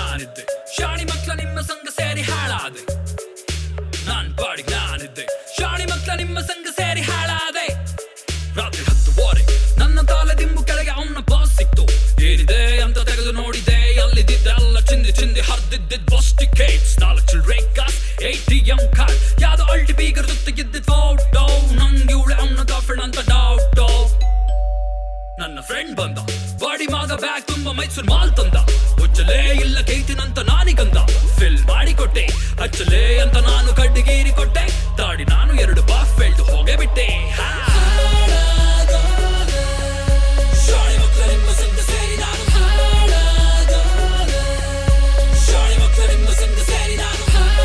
ನಾನಿದ್ದೆ ಶಾಣಿ ಮಕ್ಳ ನಿಮ್ಮ ಸಂಘ ಸೇರಿ ಹಾಳಾದೆ ನಾನ್ ಪಾಡಿಗೆ ನಾನಿದ್ದೆ ಶಾಣಿ ಮಕ್ಳ ನಿಮ್ಮ ಸಂಘ ಸೇರಿ ಹಾಳಾದೆ ರಾತ್ರಿ ಹತ್ತುವರೆ ನನ್ನ ತಾಲೆ ದಿಂಬು ಕೆಳಗೆ ಅವನ ಬಾಸ್ ಸಿಕ್ತು ಏನಿದೆ ಅಂತ ತೆಗೆದು ನೋಡಿದೆ ಅಲ್ಲಿದ್ದಿದ್ದೆಲ್ಲ ಚಿಂದಿ ಚಿಂದಿ ಹರಿದಿದ್ದಿದ್ ಬಸ್ಟಿಕೇಟ್ಸ್ ನಾಲ್ಕು ಚಿಲ್ಡ್ರೆ ಕಾಸ್ ಎ ಟಿ ಎಂ ಕಾರ್ಡ್ ಯಾವ್ದೋ ಅಲ್ಟಿ ಬೀಗರ್ ಜೊತೆಗಿದ್ದಿದ್ ಫೋಟೋ ನಂಗೆ ಇವಳೆ ಅವನ ಗರ್ಲ್ಫ್ರೆಂಡ್ ಅಂತ ಡೌಟೋ ನನ್ನ ಫ್ರೆಂಡ್ ಬಂದ ಬಾಡಿ ಮಾಗ ಬ್ಯಾಗ್ ತುಂಬ ಮೈಸೂರು ಮಾಲ್ ತಂದ ಹುಚ್ಚಲೇ ಇಲ್ಲ ಕೈತಿನಂತ ನಾನಿಗಂದ ಫಿಲ್ ಮಾಡಿಕೊಟ್ಟೆ ಹಚ್ಚಲೇ ಅಂತ ನಾನು ಕಡ್ಡಿಗೀರಿ ಕೊಟ್ಟೆ ತಾಡಿ ನಾನು ಎರಡು ಬಾಫ್ ಬೆಳ್ದು ಹೋಗೇ ಬಿಟ್ಟೆ ಹಾ. ಶಾಲೆ ಮಕ್ಕಳ ನಿಮ್ಮ ಸಂಘ ಸೇರಿ ನಾನು ಶಾಲೆ ಮಕ್ಕಳ ನಿಮ್ಮ ಸಂಘ ಸೇರಿ ನಾನು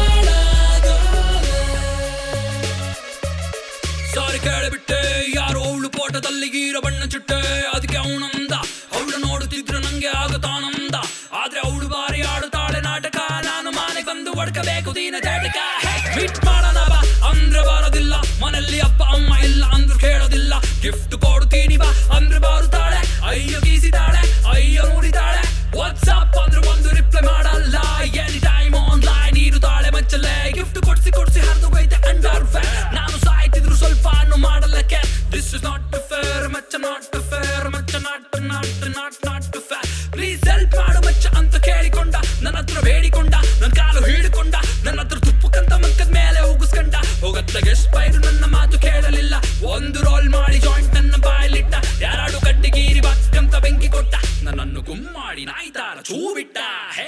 ಸಾರಿ ಕೇಳಿಬಿಟ್ಟೆ ಯಾರೋ ಅವಳು ಪೋಟದಲ್ಲಿ ಗೀರ ಬಣ್ಣ ಚಿಟ್ಟೆ ಅದಕ್ಕೆ ಅವನಂದ ಅವಳು ನೋಡುತ್ತಿದ್ರೆ ನಂಗೆ ಆಗತಾನಂದ ಆದ್ರೆ ಅವಳು ಬಾರಿ ಆಡುತ್ತಾಳೆ ನಾಟಕ ನಾನು ಮನೆಗೆ ಬಂದು ಒಡ್ಕಬೇಕು ದೀನ ಜಾಟಕ ಮೀಟ್ ಮಾಡೋಣ ಬಾ ಅಂದ್ರೆ ಬರೋದಿಲ್ಲ ಮನೆಯಲ್ಲಿ ಅಪ್ಪ ಅಮ್ಮ ಇಲ್ಲ ಅಂದ್ರು ಕೇಳೋದಿಲ್ಲ ಗಿಫ್ಟ್ ಕೊಡ್ತೀನಿ ಬಾ ಅಂದ್ರೆ ಬಾರುತ್ತಾಳೆ ಅಯ್ಯೋ ಗೀಸಿದಾಳೆ ಅಯ್ಯೋ ನೋಡಿದಾಳೆ ವಾಟ್ಸಪ್ ಅಂದ್ರೆ ಒಂದು ರಿಪ್ಲೈ ಮಾಡಲ್ಲ ಎನಿ ಟೈಮ್ ಆನ್ಲೈನ್ ಇರುತ್ತಾಳೆ ಮಚ್ಚಲ್ಲೇ ಗಿಫ್ಟ್ ಕೊಡ್ಸಿ ಕೊಡ್ಸಿ ಹರಿದೋಗೈತೆ ಅಂಡರ್ ನಾನು ಸಾಯ್ತಿದ್ರು ಸ್ವಲ್ಪ ಅನ್ನು ಮಾಡಲಕ್ಕೆ ದಿಸ್ ಇಸ್ ನಾಟ್ ಫೇರ್ ಮಚ್ಚ ನಾಟ್ ಫೇರ್ ಮಚ್ಚ not not not not fair please help ಮಾಡು ಮಚ್ಚ ಅಂತ ಕೇಳಿಕೊಂಡ ನನ್ನ ಹತ್ರ ಬೇಡಿಕೊಂಡ ನನ್ನ ಕಾಲು ಹಿಡ್ಕೊಂಡ ನನ್ನ ಹತ್ರ ತುಪ್ಪಕ್ಕಂತ ಮಕ್ಕದ ಮೇಲೆ ಉಗಿಸ್ಕೊಂಡ ಹೋಗತ್ತ ಗೆಸ್ಟ್ ಬೈರು ನನ್ನ ಮಾತು ಕೇಳಲಿಲ್ಲ ಒಂದು ರೋಲ್ ಮಾಡಿ ಜಾಯಿಂಟ್ ನನ್ನ ಬಾಯಲ್ಲಿಟ್ಟ ಯಾರಾಡು ಕಡ್ಡಿಗೀರಿ ಬಕ್ಕಂತ ಬೆಂಕಿ ಕೊಟ್ಟ ನನ್ನನ್ನು ಗುಮ್ಮಾಡಿ ನಾಯ್ತಾರ ಚೂ ಬಿಟ್ಟ ಹೇ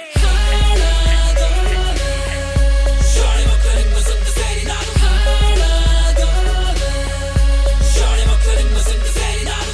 ಶಾಲೆ ಮಕ್ಕಳಿಂದ ಸಂಘ ಸೇರಿ ನಾನು ಶಾಲೆ ಮಕ್ಕಳಿಂದ ಸಂಘ ಸೇರಿ ನಾನು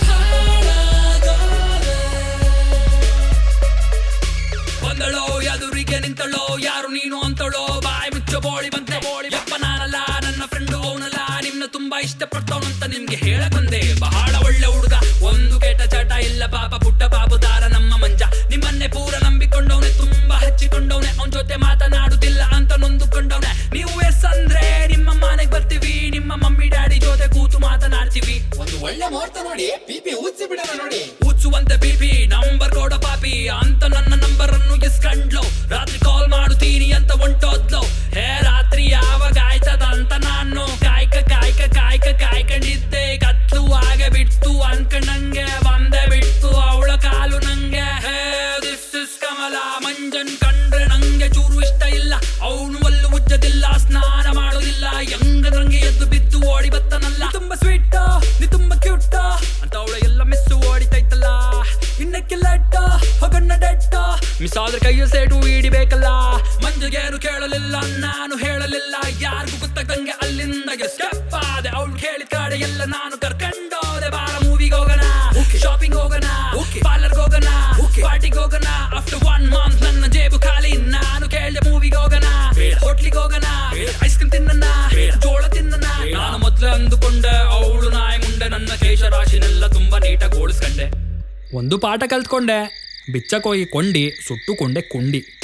ಬಂದಳೋ ಎದುರಿಗೆ ನಿಂತಳೋ ಯಾರು ನೀನು ಅಂತಳೋ ಬಾಯಿ ಮುಚ್ಚ ಬೋಳಿ ಬಂತೆ ಬೋಳಿ ಯಪ್ಪ ನಾನಲ್ಲ ನನ್ನ ಫ್ರೆಂಡು ಅವನಲ್ಲ ನಿಮ್ನ ತುಂಬಾ ಇಷ್ಟಪಡ್ತವನಂತ ನಿಮ್ಗೆ ಹೇಳಕ್ ಬಂದೆ ಬಹಳ ಒಳ್ಳೆ ಹುಡುಗ ಒಂದು ಕೆಟ್ಟ ಚಟ ಇಲ್ಲ ಪಾಪ ಪುಟ್ಟ ಪಾಪುದಾರ ನಮ್ಮ ಮಂಜ ನಿಮ್ಮನ್ನೇ ಪೂರ ನಂಬಿಕೊಂಡವನೆ ತುಂಬಾ ಹಚ್ಚಿಕೊಂಡವನೆ ಅವನ ಜೊತೆ ಮಾತನಾಡುತ್ತಿಲ್ಲ ಅಂತ ನೊಂದುಕೊಂಡವನೆ ನೀವು ಎಸ್ ಅಂದ್ರೆ ನಿಮ್ಮ ಮನೆಗ್ ಬರ್ತೀವಿ ನಿಮ್ಮ ಮಮ್ಮಿ ಡ್ಯಾಡಿ ಜೊತೆ ಕೂತು ಮಾತನಾಡ್ತೀವಿ ಒಂದು ಒಳ್ಳೆ ಮುಹೂರ್ತ ನೋಡಿ ಪಿಪಿ ಊದ್ಸಿ ಬಿಡೋಣ ನೋಡಿ ಹುಚ್ಚುವಂತೆ ಬಿಪಿ ನಂಬರ್ ಕೊಡ ಪಾಪಿ ಅಂತ ನನ್ನ ನಂಬರ್ ಅನ್ನು ಇಸ್ಕಂಡ್ಲು ರಾತ್ರಿ ಕಾಲ್ ಮಾಡುತ್ತೀನಿ ಅಂತ ಹೊಂಟೋದ್ಲು ಹೇ ರಾತ್ರಿ ಯಾವಾಗ ಆಯ್ತದ ಅಂತ ನಾನು ಕಾಯ್ಕ ಕಾಯ್ಕ ಕಾಯ್ಕ ಕಾಯ್ಕೊಂಡಿದ್ದೆ ಕತ್ಲು ಆಗೆ ಬಿಟ್ಟು ಅನ್ಕೊಂಡಂಗೆ ಬಂದೆ ಬಿಟ್ಟು ಅವಳ ಕಾಲು ನಂಗೆ ಹೇ ದಿಸ್ ಇಸ್ ಕಮಲ ಮಂಜನ್ ಕಂಡ್ರೆ ನಂಗೆ ಚೂರು ಇಷ್ಟ ಇಲ್ಲ ಅವನು ಅಲ್ಲೂ ಉಜ್ಜದಿಲ್ಲ ಸ್ನಾನ ಮಾಡೋದಿಲ್ಲ ಹೆಂಗದ್ರಂಗೆ ಎದ್ದು ಬಿದ್ದು ಓಡಿ ಬತ್ತನಲ್ಲ ತುಂಬಾ ಸ್ವೀಟ್ ನೀ ತುಂಬಾ ಕ್ಯೂಟ್ ಅಂತ ಅವಳ ಎಲ್ಲ ಮಿಸ್ಸು ಓಡಿತೈತಲ್ಲ ಇನ್ನಕ್ಕೆ ಲೆಟ್ಟ ಹೊಗಣ್ಣ ಡೆಟ್ಟ ಮಿಸ್ ಆದ್ರೆ ಕೈಯ ಸೇಟು ಹಿಡಿಬೇಕಲ್ಲ ಮಂಜುಗೇನು ಕೇಳಲಿಲ್ಲ ನಾನು ಹೇಳಲಿಲ್ಲ ಯಾರಿಗೂ ಗೊತ್ತಾಗಂಗೆ ಅಲ್ಲಿಂದ ಸ್ಟೆಪ್ ಆದೆ ಅವಳು ಕೇಳಿದ ಕಡೆ ಎಲ್ಲ ನಾನು ಕರ್ಕೊಂಡೋದೆ ಬಾರ ಮೂವಿಗೆ ಹೋಗೋಣ ಶಾಪಿಂಗ್ ಹೋಗೋಣ ಪಾರ್ಲರ್ಗೆ ಹೋಗೋಣ ಪಾರ್ಟಿಗೆ ಹೋಗೋಣ ಆಫ್ಟರ್ ಒನ್ ಮಂತ್ ನನ್ನ ಜೇಬು ಖಾಲಿ ನಾನು ಕೇಳಿದೆ ಮೂವಿಗೆ ಹೋಗೋಣ ಹೋಟ್ಲಿಗೆ ಹೋಗೋಣ ಐಸ್ ಕ್ರೀಮ್ ತಿನ್ನಣ ಜೋಳ ತಿನ್ನಣ ನಾನು ಮೊದ್ಲೇ ಅಂದುಕೊಂಡೆ ಅವಳು ನಾಯಿ ಮುಂಡೆ ನನ್ನ ಕೇಶರಾಶಿನೆಲ್ಲ ತುಂಬಾ ನೀಟಾಗಿ ಓಡಿಸ್ಕೊಂಡೆ ಒಂದು ಪಾಠ ಕಲ್ತ್ಕೊಂಡೆ ಬಿಚ್ಚಕೋಗಿ ಕೊಂಡಿ ಸುಟ್ಟುಕೊಂಡೆ ಕುಂಡಿ